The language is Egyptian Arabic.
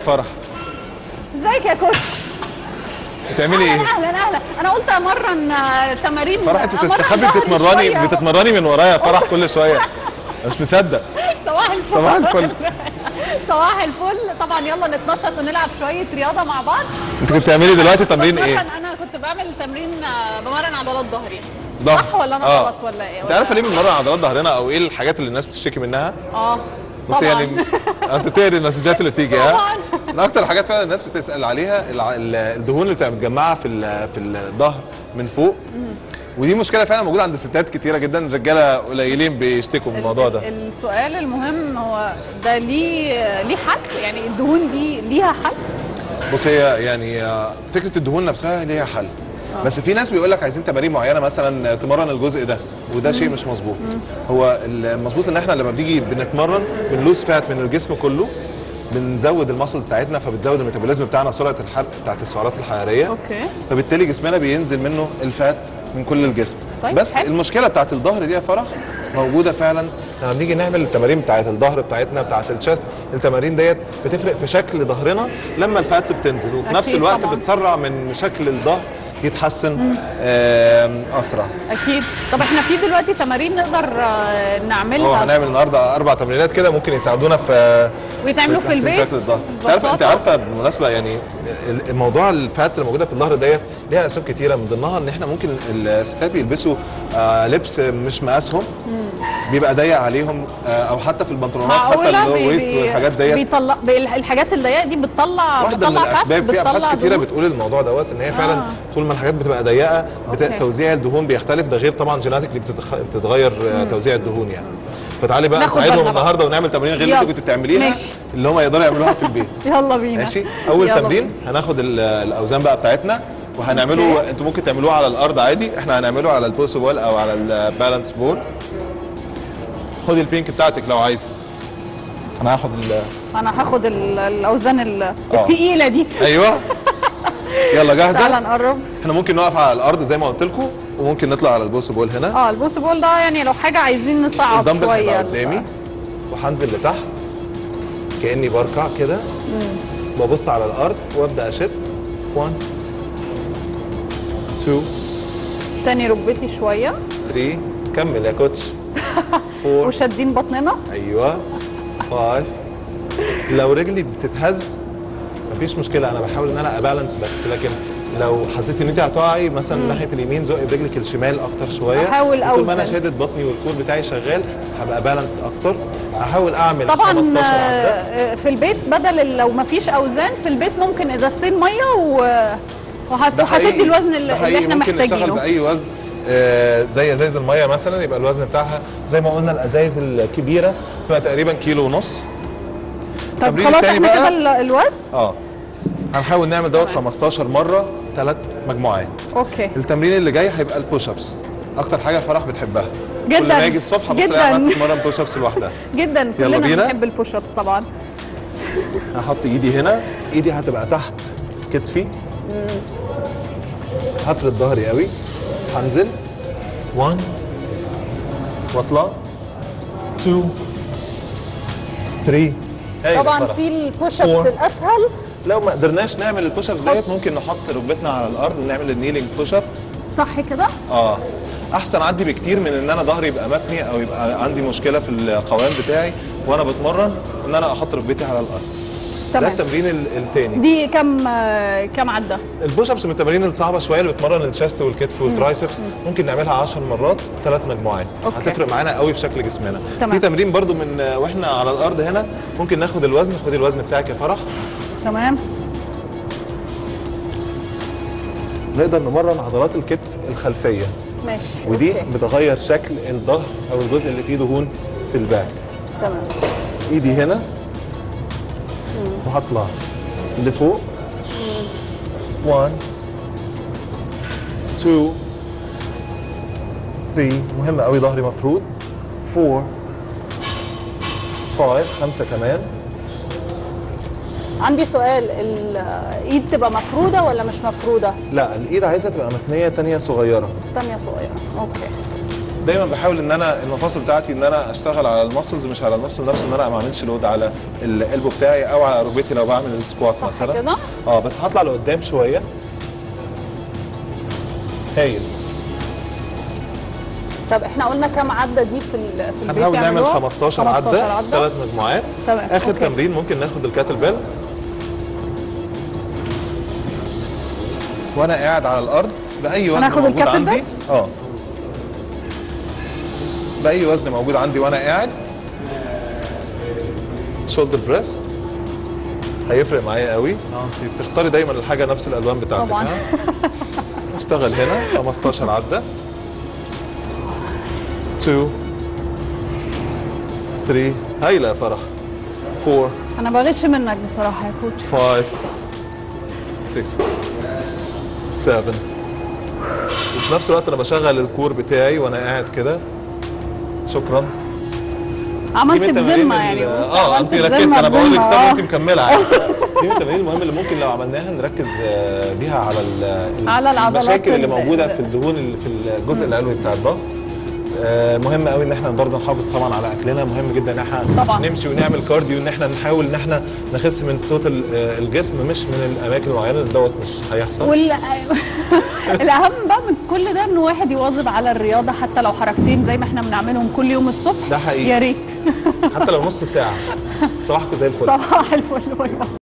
فرح ازيك يا كوتش بتعملي ايه اهلا اهلا اهلا انا قلت امرن آه، تمارين فرح انت أمرن تستخبي ظهري بتتمرني شوية. بتتمرني من ورايا يا فرح كل شويه مش مصدق صباح الفل صباح الفل. صباح الفل طبعا يلا نتنشط ونلعب شويه رياضه مع بعض انت كنت بتعملي دلوقتي تمرين ايه بتمرن- انا كنت بعمل تمرين آه، بمرن عضلات ظهري ظهر. صح ولا انا آه. غلط ولا ايه انت عارفه ليه بنمرن عضلات ظهرنا او ايه الحاجات اللي الناس بتشتكي منها اه بص طبعاً. يعني انت تقري المسجات اللي بتيجي ها طبعاً. من اكتر الحاجات فعلا الناس بتسال عليها الع- ال- الدهون اللي بتبقى متجمعه في ال- في الظهر من فوق ودي مشكله فعلا موجوده عند ستات كتيره جدا الرجاله قليلين بيشتكوا من الموضوع ده ال- السؤال المهم هو ده ليه ليه حل يعني الدهون دي ليها حل بص هي يعني آه، فكره الدهون نفسها ليها حل بس في ناس بيقول لك عايزين تمارين معينه مثلا تمرن الجزء ده وده شيء مش مظبوط هو المظبوط ان احنا لما بنيجي بنتمرن بنلوز فات من الجسم كله بنزود المسلز بتاعتنا فبتزود الميتابوليزم بتاعنا سرعه الحرق بتاعت السعرات الحراريه اوكي فبالتالي جسمنا بينزل منه الفات من كل الجسم طيب، بس حلو. المشكله بتاعت الظهر دي يا فرح موجوده فعلا لما بنيجي نعمل التمارين بتاعت الظهر بتاعتنا بتاعت الشست التمارين ديت بتفرق في شكل ظهرنا لما الفاتس بتنزل وفي نفس أكيد الوقت طبعاً. بتسرع من شكل الظهر يتحسن آم، اسرع اكيد طب احنا في دلوقتي تمارين نقدر آه، نعملها اه هنعمل النهارده اربع تمرينات كده ممكن يساعدونا في ويتعملوا في تحسين البيت شكل الظهر انت عارفه انت ببساطة؟ عارفه بالمناسبه يعني ال- الموضوع الفاتس اللي موجوده في الظهر ديت ليها اسباب كتيره من ضمنها ان احنا ممكن الستات بيلبسوا آه لبس مش مقاسهم بيبقى ضيق عليهم آه او حتى في البنطلونات حتى معقوله اللو بي- ويست بي- والحاجات ديت بيطلع بي- الحاجات الضيقه دي بتطلع واحده من بتطلع فات الاسباب في ابحاث بتطلع كتيره دهون. بتقول الموضوع دوت ان هي فعلا آه. طول ما الحاجات بتبقى ضيقه بت... أوكي. توزيع الدهون بيختلف ده غير طبعا جيناتيكلي بتتخ... بتتغير آه، توزيع الدهون يعني فتعالي بقى ناخد نساعدهم بالنا بقى. النهارده ونعمل تمارين غير اللي يلا. انت كنت بتعمليها ماشي. اللي هم يقدروا يعملوها في البيت يلا بينا ماشي اول يلا تمرين هناخد ال- الاوزان بقى بتاعتنا وهنعمله انتوا ممكن تعملوه على الارض عادي احنا هنعمله على البوس بول او على البالانس بول خدي البينك بتاعتك لو عايزه انا هاخد ال... انا هاخد ال- الاوزان ال- التقيله دي ايوه يلا جاهزه تعالى نقرب احنا ممكن نقف على الارض زي ما قلت لكم وممكن نطلع على البوس بول هنا اه البوس بول ده يعني لو حاجه عايزين نصعب الدمبل شويه هيبقى قدامي وهنزل لتحت كاني بركع كده ببص على الارض وابدا اشد 1 2 تاني ركبتي شويه 3 كمل يا كوتش 4 وشادين بطننا ايوه 5 لو رجلي بتتهز مفيش مشكله انا بحاول ان انا ابالانس بس لكن لو حسيت ان انت هتقعي مثلا ناحيه اليمين زقي برجلك الشمال اكتر شويه أحاول طول ما انا أوزن. شادد بطني والكور بتاعي شغال هبقى بالانس اكتر هحاول اعمل طبعا 15 عده آه، في البيت بدل ال- لو ما فيش اوزان في البيت ممكن ازازتين ميه و وهت- ده حقيقي. وهتدي الوزن ده اللي, اللي حقيقي احنا ممكن نشتغل محتاجينه باي وزن آه، زي ازايز الميه مثلا يبقى الوزن بتاعها زي ما قلنا الازايز الكبيره تبقى تقريبا كيلو ونص طب التمرين خلاص التاني احنا بقى- كده ال- الوزن اه هنحاول نعمل دوت تمام. 15 مره ثلاث مجموعات اوكي التمرين اللي جاي هيبقى البوش ابس اكتر حاجه فرح بتحبها جداً. كل ما اجي الصبح ابص جداً. الاقيها بتتمرن بوش ابس لوحدها جدا يلا كلنا بينا. بنحب البوش ابس طبعا هحط ايدي هنا ايدي هتبقى تحت كتفي هفرد ظهري قوي هنزل 1 واطلع 2 3 هاي طبعا فرح. في البوش Four. ابس الاسهل لو ما قدرناش نعمل البوش ابس ديت ممكن نحط ركبتنا على الارض ونعمل النيلينج بوش اب صح كده اه احسن عندي بكتير من ان انا ظهري يبقى متني او يبقى عندي مشكله في القوام بتاعي وانا بتمرن ان انا احط ركبتي على الارض ده تمام التمرين ال- التاني دي كم آه، كم عده البوش ابس من التمارين الصعبه شويه اللي بتمرن الشيست والكتف والترايسبس ممكن نعملها 10 مرات ثلاث مجموعات أوكي. هتفرق معانا قوي في شكل جسمنا تمام. في تمرين برضو من واحنا على الارض هنا ممكن ناخد الوزن خدي الوزن بتاعك يا فرح تمام نقدر نمرن عضلات الكتف الخلفيه ماشي ودي أوكي. بتغير شكل الظهر او الجزء اللي فيه دهون في الباك تمام ايدي هنا وهطلع لفوق 1 2 3 مهم قوي ظهري مفرود 4 5 خمسة كمان عندي سؤال الايد تبقى مفروده ولا مش مفروده لا الايد عايزه تبقى متنيه تانية صغيره تانية صغيره اوكي دايما بحاول ان انا المفاصل بتاعتي ان انا اشتغل على المسلز مش على المفصل نفسه ان انا ما اعملش لود على القلب بتاعي او على ركبتي لو بعمل السكوات صح مثلا كده اه بس هطلع لقدام شويه هايل طب احنا قلنا كام عده دي في ال- في البيت هنحاول نعمل يعملوها؟ 15 عده ثلاث مجموعات تمام اخر أوكي. تمرين ممكن ناخد الكاتل بيل وانا قاعد على الارض باي وزن هناخد موجود الكاتل عندي بيل؟ اه باي وزن موجود عندي وانا قاعد شولدر بريس هيفرق معايا قوي اه انت بتختاري دايما الحاجه نفس الالوان بتاعتك طبعاً. ها؟ اشتغل هنا 15 عده 2 3 هايله يا فرح 4 انا بغش منك بصراحه يا كوتش 5 6 7 وفي نفس الوقت انا بشغل الكور بتاعي وانا قاعد كده شكرا دي عملت من التمارين بذمه ال- يعني بص، اه عملت انت ركزت بذمة انا بقول لك بذمة، استنى آه. انت مكمله عادي دي من التمارين المهمه اللي ممكن لو عملناها نركز آه، بيها على ال- ال- على العضلات المشاكل اللي ال- موجوده ال- في الدهون اللي في الجزء العلوي بتاع الظهر آه، مهم قوي ان احنا برضه نحافظ طبعا على اكلنا مهم جدا ان احنا طبعاً. نمشي ونعمل كارديو ان احنا نحاول ان احنا نخس من توتال آه، الجسم مش من الاماكن المعينه اللي دوت مش هيحصل وال الاهم بقى من كل ده ان واحد يواظب على الرياضه حتى لو حركتين زي ما احنا بنعملهم كل يوم الصبح ده حقيقي. يا ريت حتى لو نص ساعه صباحكم زي الفل صباح الفل والله